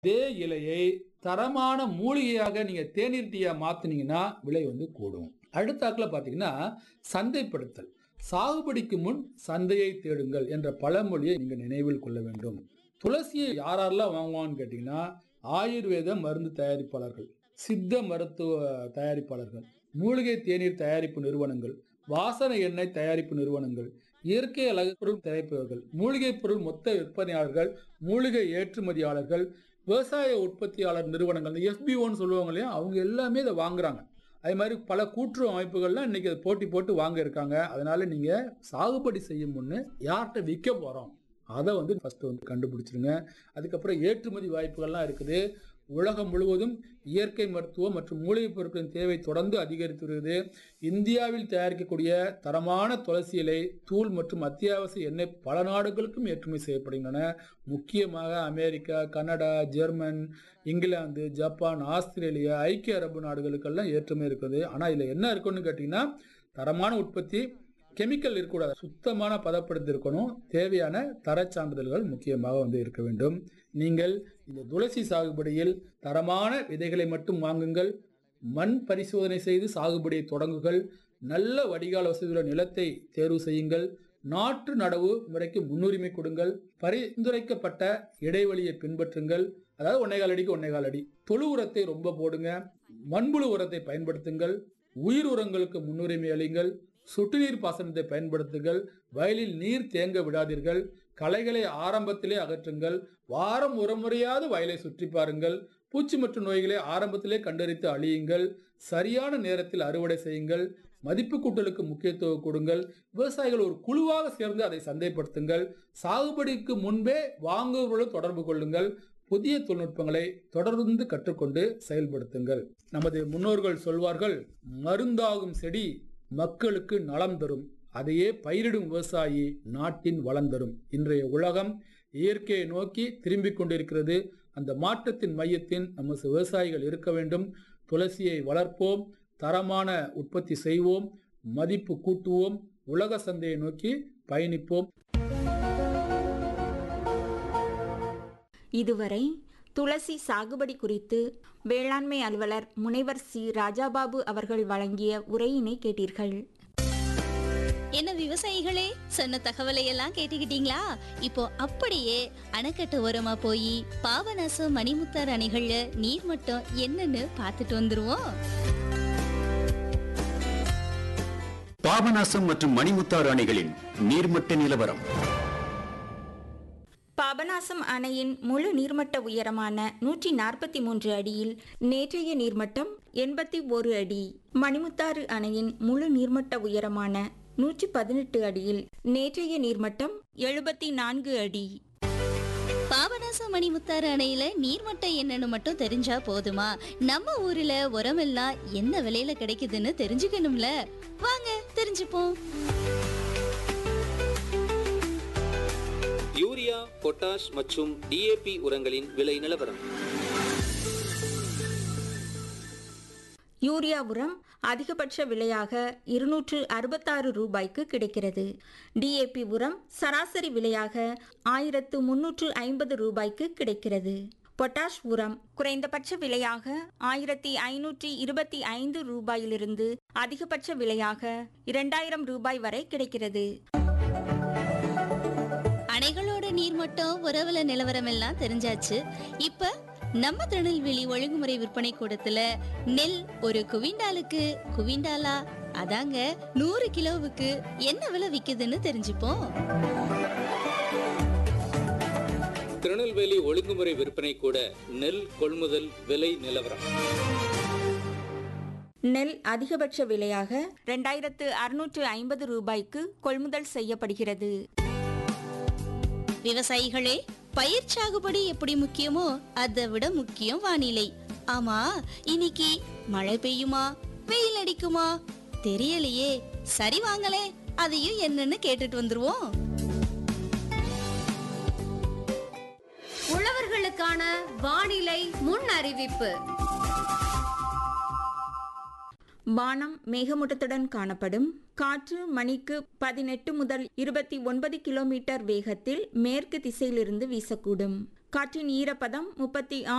இதே இலையை தரமான மூலிகையாக நீங்க தேநீர் டீயா மாத்துனீங்கன்னா விலை வந்து கூடும் அடுத்தாக்குல பாத்தீங்கன்னா சந்தைப்படுத்தல் சாகுபடிக்கு முன் சந்தையை தேடுங்கள் என்ற பழமொழியை நீங்க நினைவில் கொள்ள வேண்டும் துளசியை யாரெல்லாம் வாங்குவான்னு கேட்டீங்கன்னா ஆயுர்வேத மருந்து தயாரிப்பாளர்கள் சித்த மருத்துவ தயாரிப்பாளர்கள் மூலிகை தேநீர் தயாரிப்பு நிறுவனங்கள் வாசனை எண்ணெய் தயாரிப்பு நிறுவனங்கள் இயற்கை அழகு பொருள் தயாரிப்பவர்கள் மூலிகை பொருள் மொத்த விற்பனையாளர்கள் மூலிகை ஏற்றுமதியாளர்கள் விவசாய உற்பத்தியாளர் நிறுவனங்கள் இந்த எஃபிஓன்னு சொல்லுவாங்க இல்லையா அவங்க எல்லாமே இதை வாங்குறாங்க அதே மாதிரி பல கூட்டுறவு அமைப்புகள்லாம் இன்னைக்கு அதை போட்டி போட்டு வாங்க இருக்காங்க அதனால நீங்க சாகுபடி செய்யும் முன்னு யார்கிட்ட விற்க போறோம் அதை வந்து ஃபர்ஸ்ட் வந்து கண்டுபிடிச்சிருங்க அதுக்கப்புறம் ஏற்றுமதி வாய்ப்புகள்லாம் இருக்குது உலகம் முழுவதும் இயற்கை மருத்துவம் மற்றும் மூலிகைப் பொருட்களின் தேவை தொடர்ந்து அதிகரித்து வருகிறது இந்தியாவில் தயாரிக்கக்கூடிய தரமான துளசி இலை தூள் மற்றும் அத்தியாவசிய எண்ணெய் பல நாடுகளுக்கும் ஏற்றுமதி செய்யப்படுகின்றன முக்கியமாக America Canada German England Japan Australia ஐக்கிய அரபு நாடுகளுக்கெல்லாம் ஏற்றுமதி இருக்குது ஆனால் இதில் என்ன இருக்குன்னு கேட்டிங்கன்னா தரமான உற்பத்தி கெமிக்கல் இருக்கக்கூடாது சுத்தமான பதப்படுத்தி இருக்கணும் தேவையான தரச் சான்றிதழ்கள் முக்கியமாக வந்து இருக்க வேண்டும் நீங்கள் இந்த துளசி சாகுபடியில் தரமான விதைகளை மட்டும் வாங்குங்கள் மண் பரிசோதனை செய்து சாகுபடியை தொடங்குங்கள் நல்ல வடிகால் வசதியுள்ள நிலத்தை தேர்வு செய்யுங்கள் நாற்று நடவு முறைக்கு முன்னுரிமை கொடுங்கள் பரிந்துரைக்கப்பட்ட இடைவெளியை பின்பற்றுங்கள் அதாவது ஒன்னேகால் அடிக்கு ஒன்னேகால் அடி தொழு உரத்தை ரொம்ப போடுங்க மண்புழு உரத்தை பயன்படுத்துங்கள் உயிர் உரங்களுக்கு முன்னுரிமை அளிங்கள் சொட்டுநீர் பாசனத்தை பயன்படுத்துங்கள் வயலில் நீர் தேங்க விடாதீர்கள் களைகளை ஆரம்பத்திலே அகற்றுங்கள் வாரம் ஒரு முறையாவது வயலை சுற்றி பாருங்கள் பூச்சி மற்றும் நோய்களை ஆரம்பத்திலே கண்டறித்து அழியுங்கள் சரியான நேரத்தில் அறுவடை செய்யுங்கள் மதிப்பு கூட்டலுக்கு முக்கியத்துவம் கொடுங்கள் விவசாயிகள் ஒரு குழுவாக சேர்ந்து அதை சந்தைப்படுத்துங்கள் சாகுபடிக்கு முன்பே வாங்குபவர்களுடன் தொடர்பு கொள்ளுங்கள் புதிய தொழில்நுட்பங்களை தொடர்ந்து கற்றுக்கொண்டு செயல்படுத்துங்கள் நமது முன்னோர்கள் சொல்வார்கள் மருந்தாகும் செடி மக்களுக்கு நலம் தரும் அதையே பயிரிடும் விவசாயி நாட்டின் வளம் தரும் இன்றைய உலகம் இயற்கையை நோக்கி திரும்பிக் கொண்டிருக்கிறது அந்த மாற்றத்தின் மையத்தின் நம்ம விவசாயிகள் இருக்க வேண்டும் துளசியை வளர்ப்போம் தரமான உற்பத்தி செய்வோம் மதிப்பு கூட்டுவோம் உலக சந்தையை நோக்கி பயணிப்போம் இதுவரை துளசி சாகுபடி குறித்து வேளாண்மை அலுவலர் முனைவர் சி ராஜாபாபு அவர்கள் வழங்கிய உரையினை கேட்டீர்கள் என்ன விவசாயிகளே சொன்ன தகவலை எல்லாம் கேட்டுக்கிட்டீங்களா இப்போ அப்படியே அணைக்கட்டு ஓரமா போய் பாபநாசம் மணிமுத்தார் அணைகள்ல நீர் மட்டம் என்னன்னு பார்த்துட்டு வந்துருவோம் பாபநாசம் மற்றும் மணிமுத்தாறு அணைகளின் நீர்மட்ட நிலவரம் பாபநாசம் அணையின் முழு நீர்மட்ட உயரமான நூற்றி நாற்பத்தி மூன்று அடியில் நேற்றைய நீர்மட்டம் எண்பத்தி ஒரு அடி மணிமுத்தாறு அணையின் முழு நீர்மட்ட உயரமான நூற்றி பதினெட்டு அடியில் நேற்றைய நீர்மட்டம் எழுபத்தி நான்கு அடி பாபநாசம் மணிமுத்தாறு அணையில நீர்மட்டம் என்னன்னு மட்டும் தெரிஞ்சா போதுமா நம்ம ஊர்ல உரமெல்லாம் என்ன விலையில கிடைக்குதுன்னு தெரிஞ்சுக்கணும்ல வாங்க தெரிஞ்சுப்போம் யூரியா பொட்டாஷ் மற்றும் டிஏபி உரங்களின் விலை நிலவரம் யூரியா உரம் அதிகபட்ச விலையாக இருநூற்று அறுபத்தாறு ரூபாய்க்கு கிடைக்கிறது டிஏபி உரம் சராசரி விலையாக ஆயிரத்து முன்னூற்று ஐம்பது ரூபாய்க்கு கிடைக்கிறது பொட்டாஷ் உரம் குறைந்தபட்ச விலையாக ஆயிரத்தி ஐநூற்றி இருபத்தி ஐந்து ரூபாயிலிருந்து அதிகபட்ச விலையாக இரண்டாயிரம் ரூபாய் வரை கிடைக்கிறது அணைகளோட நீர்மட்டம் உறவுல நிலவரம் எல்லாம் தெரிஞ்சாச்சு இப்ப நம்ம திருநெல்வேலி ஒழுங்குமுறை விற்பனை கூடத்துல நெல் ஒரு குவிண்டாலுக்கு குவிண்டாலா அதாங்க நூறு கிலோவுக்கு என்ன விலை விக்குதுன்னு தெரிஞ்சுப்போம் திருநெல்வேலி ஒழுங்குமுறை விற்பனை கூட நெல் கொள்முதல் விலை நிலவரம் நெல் அதிகபட்ச விலையாக ரெண்டாயிரத்து அறுநூற்று ஐம்பது ரூபாய்க்கு கொள்முதல் செய்யப்படுகிறது விவசாயிகளே பயிர் சாகுபடி எப்படி முக்கியமோ அதை விட முக்கியம் வானிலை ஆமா இன்னைக்கு மழை பெய்யுமா வெயில் அடிக்குமா தெரியலையே சரி வாங்களே அதையும் என்னன்னு கேட்டுட்டு வந்துருவோம் உழவர்களுக்கான வானிலை முன் அறிவிப்பு வானம் மேகமூட்டத்துடன் காணப்படும் காற்று மணிக்கு பதினெட்டு முதல் இருபத்தி ஒன்பது கிலோமீட்டர் வேகத்தில் மேற்கு திசையிலிருந்து வீசக்கூடும் காற்றின் ஈரப்பதம் முப்பத்தி